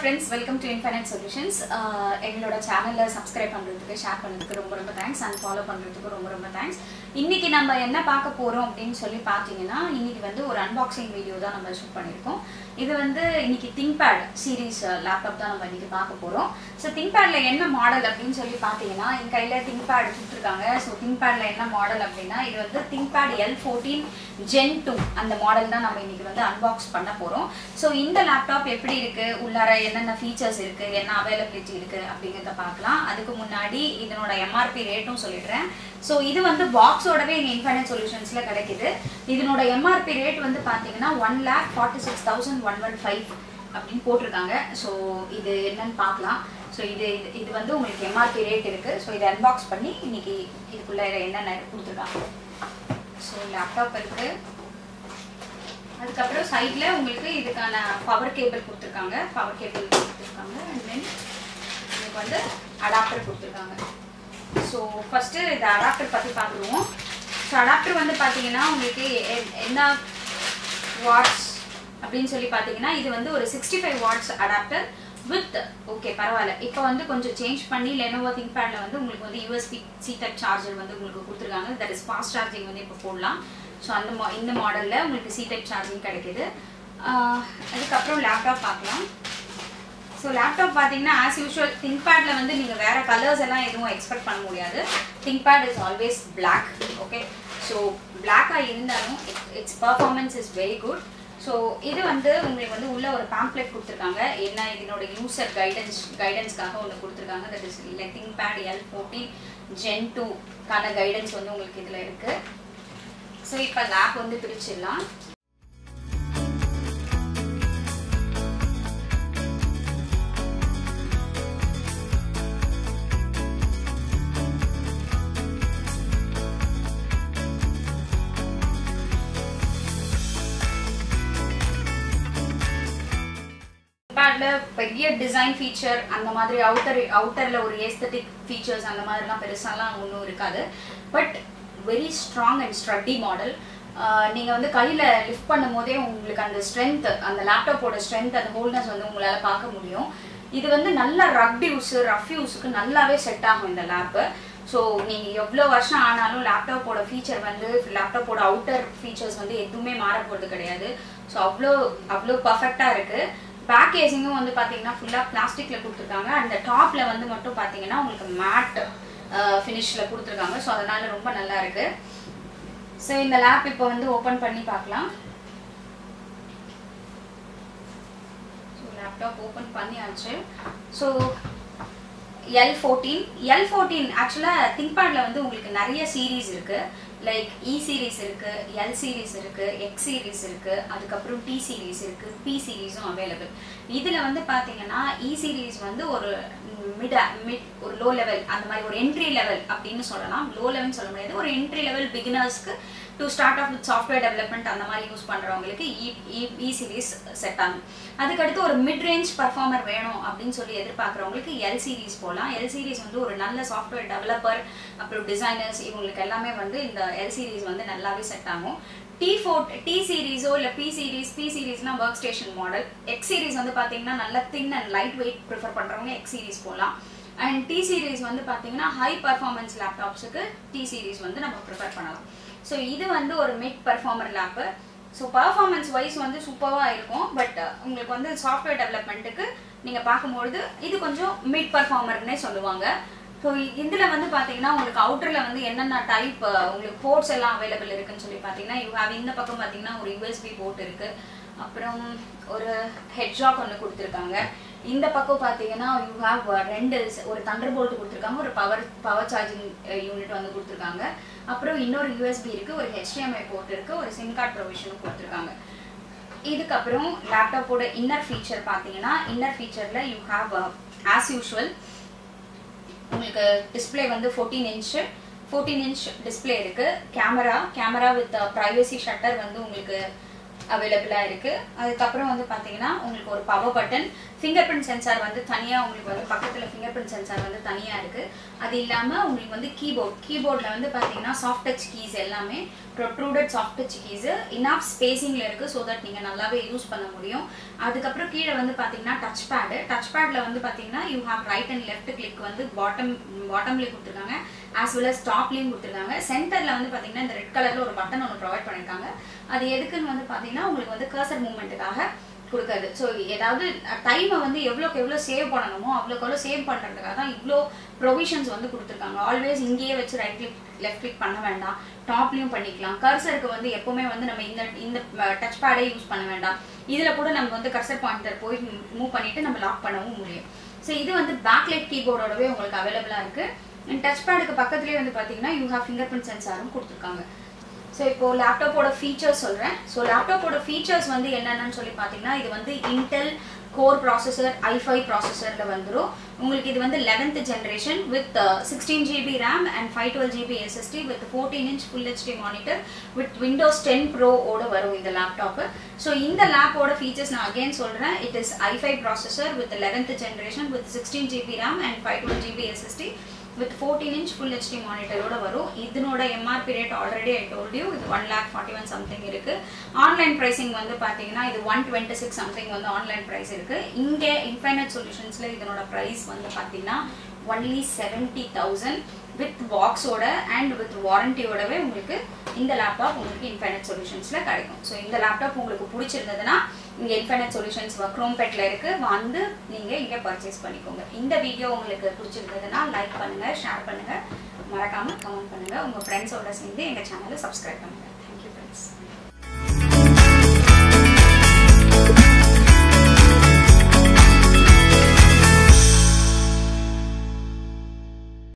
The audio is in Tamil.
friends welcome to Infinite Solutions எங்களோட சேனலில் சப்ஸ்கிரைப் பண்ணுறதுக்கு ஷேர் பண்ணுறதுக்கு ரொம்ப ரொம்ப தேங்க்ஸ் அண்ட் ஃபாலோ பண்ணுறதுக்கு ரொம்ப ரொம்ப தேங்க்ஸ் இன்னைக்கு நம்ம என்ன பார்க்க போகிறோம் அப்படின்னு சொல்லி பார்த்தீங்கன்னா இன்னைக்கு வந்து ஒரு அன்பாக்சிங் வீடியோ தான் நம்ம ஷூட் பண்ணியிருக்கோம் இது வந்து இன்னைக்கு திங்பேட் சீரீஸ் லேப்டாப் தான் நம்ம இன்னைக்கு பார்க்க போகிறோம் ஸோ திங்பேடில் என்ன மாடல் அப்படின்னு சொல்லி பார்த்தீங்கன்னா என் கையில் திங்பேட் கொடுத்துருக்காங்க ஸோ திங்பேடில் என்ன மாடல் அப்படின்னா இது வந்து ThinkPad L fourteen gen two அந்த மாடல் தான் நம்ம இன்னைக்கு வந்து அன்பாக்ஸ் பண்ண போகிறோம் ஸோ இந்த லேப்டாப் எப்படி இருக்கு உள்ளார என்னென்ன ஃபீச்சர்ஸ் இருக்கு என்ன அவைலபிலிட்டி இருக்கு அப்படிங்கிறத பார்க்கலாம் அதுக்கு முன்னாடி இதனோட எம்ஆர்பி ரேட்டும் சொல்லிடுறேன் ஸோ இது வந்து பாக்ஸோடவே எங்கள் இன்ஃபைனட் சொல்யூஷன்ஸில் கிடைக்குது இதனோட எம்ஆர்பி ரேட் வந்து பார்த்தீங்கன்னா one lakh forty six thousand one one five அப்படின்னு போட்டிருக்காங்க ஸோ இது என்னன்னு பார்க்கலாம் ஸோ இது இது- இது வந்து உங்களுக்கு எம்ஆர்பி ரேட் இருக்கு ஸோ இதை அன்பாக்ஸ் பண்ணி இன்னைக்கு இதுக்குள்ள என்னென்ன கொடுத்துருக்காங்க ஸோ லேப்டாப் இருக்கு அதுக்கப்புறம் சைடில் உங்களுக்கு இதுக்கான பவர் கேபிள் கொடுத்துருக்காங்க பவர் கேபிள் கொடுத்துருக்காங்க அண்ட் தென் உங்களுக்கு வந்து அடாப்டர் கொடுத்துருக்காங்க ஸோ ஃபஸ்ட்டு இந்த அடாப்டர் பற்றி பார்த்துருவோம் ஸோ அடாப்டர் வந்து பார்த்தீங்கன்னா உங்களுக்கு எ- என்ன வாட்ஸ் அப்படின்னு சொல்லி பார்த்தீங்கன்னா இது வந்து ஒரு sixty five watts adapter with okay பரவாயில்ல இப்போ வந்து கொஞ்சம் சேஞ்ச் பண்ணி லெனோவோ திங்க்பேடில் வந்து உங்களுக்கு வந்து யூஎஸ்பி சி டைப் சார்ஜர் வந்து உங்களுக்கு கொடுத்துருக்காங்க தட் இஸ் ஃபாஸ்ட் சார்ஜிங் வந்து இப்போ போடலாம் ஸோ அந்த மா இந்த மாடலில் உங்களுக்கு சி டைப் சார்ஜிங் கிடைக்குது ஆஹ் அதுக்கப்புறம் லேப்டாப் பார்க்கலாம் ஸோ லேப்டாப் பார்த்தீங்கன்னா ஆஸ் யூஷுவல் திங்க்பேடில் வந்து நீங்கள் வேறு கலர்ஸ் எல்லாம் எதுவும் எக்ஸ்பெக்ட் பண்ண முடியாது ThinkPad is always black okay so பிளாக்காக இருந்தாலும் it's performance is very good so இது வந்து உங்களுக்கு வந்து உள்ள ஒரு பேம்ப்ளெட் கொடுத்துருக்காங்க என்ன இதனோட யூசர் கைடன்ஸ் கைடன்ஸ்க்காக ஒன்று கொடுத்துருக்காங்க தட் இஸ் இல்லை திங்க்பேட் எல் ஃபோர்டீன் ஜென் டூக்கான கைடன்ஸ் வந்து உங்களுக்கு இதில் இருக்குது ஸோ இப்போ லேப் வந்து பிரிச்சிடலாம் பேடில் பெரிய டிசைன் ஃபீச்சர் அந்த மாதிரி அவுட்டர் அவுட்டரில் ஒரு ஏஸ்தட்டிக் ஃபீச்சர்ஸ் அந்த மாதிரிலாம் பெருசாலாம் ஒன்றும் இருக்காது but very strong and sturdy model நீங்கள் வந்து கையில் லிஃப்ட் பண்ணும் போதே உங்களுக்கு அந்த ஸ்ட்ரென்த் அந்த லேப்டாப்போட ஸ்ட்ரென்த் அந்த ஹோல்னஸ் வந்து உங்களால் பார்க்க முடியும் இது வந்து நல்ல ரக் யூஸ் ரஃப் யூஸுக்கு நல்லாவே செட் ஆகும் இந்த லேப்பு ஸோ நீங்கள் எவ்வளோ வருஷம் ஆனாலும் லேப்டாப்போட ஃபீச்சர் வந்து லேப்டாப்போட அவுட்டர் ஃபீச்சர்ஸ் வந்து எதுவுமே மாற போகிறது கிடையாது ஸோ அவ்வளோ அவ்வளோ பர்ஃபெக்டாக இருக்குது பேக் கேசிங்கும் வந்து பார்த்தீங்கன்னா ஃபுல்லாக பிளாஸ்டிக்கில் கொடுத்துருக்காங்க அந்த டாப்பில் வந்து மட்டும் பார்த்தீங்கன்னா உங்களுக்கு மேட் ஃபினிஷில் கொடுத்துருக்காங்க ஸோ அதனால ரொம்ப நல்லா இருக்கு ஸோ இந்த லேப் இப்போ வந்து ஓப்பன் பண்ணி பார்க்கலாம் ஸோ லேப்டாப் ஓப்பன் பண்ணியாச்சு so L fourteen L fourteen ஆக்சுவலாக திங்க்பேடில் வந்து உங்களுக்கு நிறைய சீரீஸ் இருக்கு லைக் இ சீரீஸ் இருக்கு எல் சீரீஸ் இருக்கு எக்ஸ் சீரீஸ் இருக்கு அதுக்கப்புறம் டி சீரீஸ் இருக்கு பி சீரீஸும் அவைலபிள் இதில் வந்து பார்த்தீங்கன்னா இ சீரீஸ் வந்து ஒரு மிட் மிட் ஒரு லோ லெவல் அந்த மாதிரி ஒரு என்ட்ரி லெவல் அப்படின்னு சொல்லலாம் லோ லெவல்னு சொல்ல முடியாது ஒரு என்ட்ரி லெவல் பிகினர்ஸ்க்கு to start off with software development அந்த மாதிரி யூஸ் பண்ணுறவங்களுக்கு இ சீரீஸ் செட் ஆகும் அதுக்கடுத்து ஒரு மிட் ரேஞ்ச் பர்ஃபார்மர் வேணும் அப்படின்னு சொல்லி எதிர்பார்க்குறவங்களுக்கு எல் சீரீஸ் போகலாம் எல் சீரீஸ் வந்து ஒரு நல்ல சாஃப்ட்வேர் டெவலப்பர் அப்புறம் டிசைனர்ஸ் இவங்களுக்கு எல்லாமே வந்து இந்த எல் சீரீஸ் வந்து நல்லாவே செட் ஆகும் டி ஃபோர் டி சீரீஸோ இல்லை பி சீரீஸ் பி சீரீஸ்லாம் work station model X series வந்து பார்த்தீங்கன்னா நல்ல thin and light weight prefer பண்ணுறவங்க எக்ஸ் சீரீஸ் போகலாம் அண்ட் டி சீரீஸ் வந்து பார்த்தீங்கன்னா ஹை பர்ஃபார்மன்ஸ் லேப்டாப்ஸுக்கு டி சீரீஸ் வந்து நம்ம ப்ரிஃபர் பண்ணலாம் ஸோ இது வந்து ஒரு mid performer lap so performance wise வந்து சூப்பராக இருக்கும் பட் உங்களுக்கு வந்து சாஃப்ட்வேர் டெவலப்மெண்ட்டுக்கு நீங்கள் பார்க்கும்பொழுது இது கொஞ்சம் மிட் பர்ஃபார்மர்னே சொல்லுவாங்க ஸோ இதில் வந்து பார்த்தீங்கன்னா உங்களுக்கு அவுட்டரில் வந்து என்னென்ன டைப் உங்களுக்கு போர்ட்ஸ் எல்லாம் அவைலபிள் இருக்குன்னு சொல்லி பார்த்தீங்கன்னா யூ ஹேவ் இந்த பக்கம் பார்த்தீங்கன்னா ஒரு யூஎஸ்பி போர்ட் இருக்குது அப்புறம் ஒரு ஹெட்ஜாக் ஒன்று கொடுத்துருக்காங்க இந்த பக்கம் பார்த்தீங்கன்னா யூ ஹேவ் ரெண்டு ஒரு தண்டர் போல்ட் கொடுத்துருக்காங்க ஒரு பவர் பவர் சார்ஜிங் யூனிட் வந்து கொடுத்துருக்காங்க அப்புறம் இன்னொரு யூஎஸ்பி இருக்குது ஒரு ஹெச்டிஎம்ஐ போர்ட் இருக்குது ஒரு சிம் கார்டு ப்ரொவிஷனும் கொடுத்துருக்காங்க இதுக்கப்புறம் லேப்டாப்போட இன்னர் ஃபீச்சர் பார்த்தீங்கன்னா இன்னர் ஃபீச்சரில் யூ ஹாவ் ஆஸ் யூஷுவல் உங்களுக்கு டிஸ்ப்ளே வந்து fourteen inch fourteen inch display இருக்கு camera camera with privacy shutter வந்து உங்களுக்கு அவைலபிளாக இருக்கு அதுக்கப்புறம் வந்து பார்த்தீங்கன்னா உங்களுக்கு ஒரு power button finger print sensor வந்து தனியாக உங்களுக்கு வந்து பக்கத்தில் ஃபிங்கர் பிரிண்ட் சென்சார் வந்து தனியாக இருக்கு அது இல்லாமல் உங்களுக்கு வந்து கீபோர்ட் கீபோர்டில் வந்து பார்த்தீங்கன்னா சாஃப்ட் டச் கீஸ் எல்லாமே ப்ரொட்ரூடட் சாஃப்ட் கீஸு இனாஃப் ஸ்பேசிங்கில் இருக்குது ஸோ தட் நீங்கள் நல்லாவே யூஸ் பண்ண முடியும் அதுக்கப்புறம் கீழே வந்து பார்த்தீங்கன்னா டச் பேடு டச் பேடில் வந்து பார்த்தீங்கன்னா you have right and left click வந்து பாட்டம் பாட்டம்லேயும் கொடுத்துருக்காங்க ஆஸ் வெல் அஸ் டாப்லேயும் கொடுத்துருக்காங்க சென்டரில் வந்து பார்த்தீங்கன்னா இந்த ரெட் கலரில் ஒரு பட்டன் ஒன்று ப்ரொவைட் பண்ணியிருக்காங்க அது எதுக்குன்னு வந்து பார்த்தீங்கன்னா உங்களுக்கு வந்து கர்சர் மூமெண்ட்டுக்காக கொடுக்காது ஸோ ஏதாவது டைமை வந்து எவ்வளோக்கு எவ்வளோ சேவ் பண்ணணுமோ அவ்வளோக்கு எவ்வளோ சேவ் பண்ணுறதுக்காக தான் இவ்வளோ ப்ரொவிஷன்ஸ் வந்து கொடுத்துருக்காங்க ஆல்வேஸ் இங்கேயே வச்சு ரைட் கிளிக் லெஃப்ட் கிளிக் பண்ண வேண்டாம் டாப்லையும் பண்ணிக்கலாம் கர்சருக்கு வந்து எப்போவுமே வந்து நம்ம இந்த இந்த டச் பேடே யூஸ் பண்ண வேண்டாம் இதில் கூட நம்ம வந்து கர்சர் பாயிண்டர் போய் மூவ் பண்ணிட்டு நம்ம லாக் பண்ணவும் முடியும் ஸோ இது வந்து பேக்லைட் கீபோர்டோடவே உங்களுக்கு அவைலபிளாக இருக்குது டச் பேடுக்கு பக்கத்துலேயே வந்து பார்த்தீங்கன்னா யூ ஹேவ் ஃபிங்கர் பிரிண்ட் சென்சாரும் கொடுத்துருக்காங்க ஸோ இப்போ லேப்டாப்போட ஃபீச்சர்ஸ் சொல்கிறேன் ஸோ லேப்டாப்போட ஃபீச்சர்ஸ் வந்து என்னென்னு சொல்லி பார்த்தீங்கன்னா இது வந்து இன்டெல் கோர் ப்ராசஸர் ஐஃபை ப்ராசஸரில் வந்துடும் உங்களுக்கு இது வந்து eleventh generation with sixteen GB RAM and five twelve GB SSD with fourteen inch full HD monitor with Windows ten pro ஓட வரும் இந்த லேப்டாப்பு ஸோ இந்த லேப்போட ஃபீச்சர்ஸ் நான் அகைன் சொல்கிறேன் it is i five processor with eleventh generation with sixteen GB RAM and five twelve GB SSD with fourteen inch full HD மானிட்டரோட வரும் இதனோட MRP rate already I told you இது one lakh forty one something இருக்கு ஆன்லைன் ப்ரைசிங் வந்து பார்த்தீங்கன்னா இது ஒன் டுவெண்ட்டி சிக்ஸ் சம்திங் வந்து ஆன்லைன் ப்ரைஸ் இருக்கு இங்கே இன்ஃபைனட் சொல்யூஷன்ஸில் இதனோட ப்ரைஸ் வந்து பார்த்தீங்கன்னா ஒன்லி செவன்ட்டி தௌசண்ட் வித் பாக்ஸோட அண்ட் வித் வாரண்டியோடவே உங்களுக்கு இந்த லேப்டாப் உங்களுக்கு இன்ஃபைனட் சொல்யூஷன்ஸில் கிடைக்கும் ஸோ இந்த லேப்டாப் உங்களுக்கு பிடிச்சிருந்ததுன்னா இங்கே இன்ஃபைனட் சொல்யூஷன்ஸ் குரோம்பேட்டில் இருக்குது வந்து நீங்கள் இங்கே பர்ச்சேஸ் பண்ணிக்கோங்க இந்த வீடியோ உங்களுக்கு பிடிச்சிருந்ததுன்னா லைக் பண்ணுங்கள் ஷேர் பண்ணுங்கள் மறக்காமல் கமெண்ட் பண்ணுங்கள் உங்கள் ஃப்ரெண்ட்ஸோட சேர்ந்து எங்கள் சேனலை சப்ஸ்கிரைப் பண்ணுங்கள்